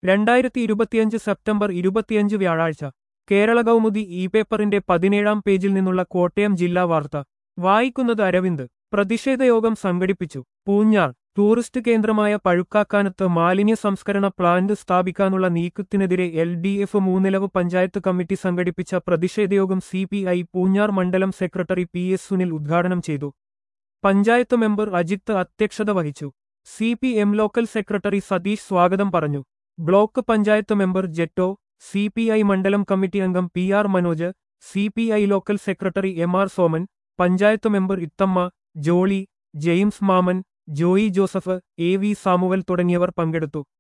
രണ്ടായിരത്തി ഇരുപത്തിയഞ്ച് സെപ്റ്റംബർ ഇരുപത്തിയഞ്ച് വ്യാഴാഴ്ച കേരള കൗമുദി ഇ പേപ്പറിന്റെ പതിനേഴാം പേജിൽ നിന്നുള്ള കോട്ടയം ജില്ലാ വാർത്ത വായിക്കുന്നത് അരവിന്ദ് പ്രതിഷേധയോഗം സംഘടിപ്പിച്ചു പൂഞ്ഞാർ ടൂറിസ്റ്റ് കേന്ദ്രമായ പഴുക്കാക്കാനത്ത് മാലിന്യ സംസ്കരണ പ്ലാന്റ് സ്ഥാപിക്കാനുള്ള നീക്കത്തിനെതിരെ L D F Moonnilavu panchayat committee സംഘടിപ്പിച്ച പ്രതിഷേധയോഗം സി പി ഐ പൂഞ്ഞാർ മണ്ഡലം സെക്രട്ടറി പി എസ് സുനിൽ ഉദ്ഘാടനം ചെയ്തു പഞ്ചായത്ത് മെമ്പർ അജിത്ത് അധ്യക്ഷത വഹിച്ചു C P M local secretary Satheesh സ്വാഗതം പറഞ്ഞു block panchayat member Jetto C P I മണ്ഡലം കമ്മിറ്റി അംഗം P R Manoj C P I local secretary M R Soman panchayat member Ithamma Jolly James Maman Joy Joseph A V Samuel തുടങ്ങിയവർ പങ്കെടുത്തു